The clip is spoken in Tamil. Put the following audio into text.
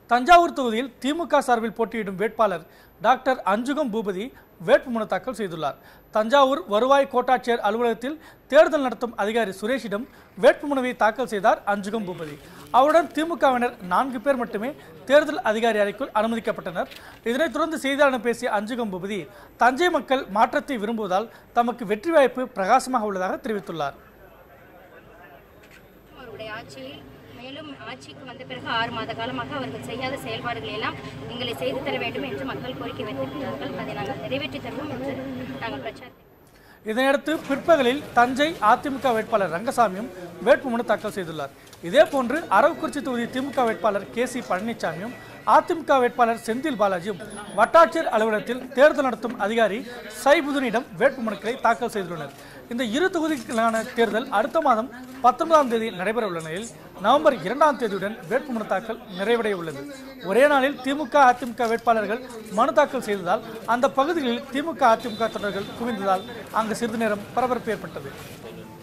தஞ்சாவூர் தொகுதியில் திமுக சார்பில் போட்டியிடும் வேட்பாளர் டாக்டர் அஞ்சுகம் பூபதி வேட்புமனு தாக்கல் செய்துள்ளார் தஞ்சாவூர் வருவாய் கோட்டாட்சியர் அலுவலகத்தில் தேர்தல் நடத்தும் அதிகாரி சுரேஷிடம் வேட்புமனுவை தாக்கல் செய்தார் அஞ்சுகம் பூபதி அவருடன் திமுகவினர் நான்கு பேர் மட்டுமே தேர்தல் அதிகாரி அறைக்குள் அனுமதிக்கப்பட்டனர் இதனைத் தொடர்ந்து செய்தியாளர்களிடம் பேசிய அஞ்சுகம் பூபதி தஞ்சை மக்கள் மாற்றத்தை விரும்புவதால் தமக்கு வெற்றி வாய்ப்பு பிரகாசமாக உள்ளதாக தெரிவித்துள்ளார் அவருடைய ஆட்சியில் மேலும் ஆட்சிக்கு வந்த பிறகு ஆறு மாத காலமாக அவர்கள் செய்யாத செயல்பாடுகளை எல்லாம் எங்களை செய்து தர வேண்டும் என்று மக்கள் கோரிக்கை வைத்திருக்கிறார்கள் அதை நாங்கள் நிறைவேற்றி தருவோம் என்று நாங்கள் பிரச்சாரம் இதனையடுத்து பிற்பகலில் தஞ்சை அதிமுக வேட்பாளர் ரங்கசாமியும் வேட்புமனு தாக்கல் செய்துள்ளார் இதேபோன்று அரவக்குறிச்சி தொகுதி திமுக வேட்பாளர் கே சி பழனிசாமியும் அதிமுக வேட்பாளர் செந்தில் பாலாஜியும் வட்டாட்சியர் அலுவலகத்தில் தேர்தல் நடத்தும் அதிகாரி சைபுதனிடம் வேட்புமனுக்களை தாக்கல் செய்துள்ளனர் இந்த இரு தொகுதிகளுக்கான தேர்தல் அடுத்த மாதம் பத்தொன்பதாம் தேதி நடைபெற உள்ள நிலையில் நவம்பர் இரண்டாம் தேதியுடன் வேட்புமனு தாக்கல் நிறைவடைய உள்ளது ஒரே நாளில் திமுக அதிமுக வேட்பாளர்கள் மனு தாக்கல் செய்ததால் அந்த பகுதிகளில் திமுக அதிமுக தொண்டர்கள் குவிந்ததால் அங்கு சிறிது நேரம் பரபரப்பு ஏற்பட்டது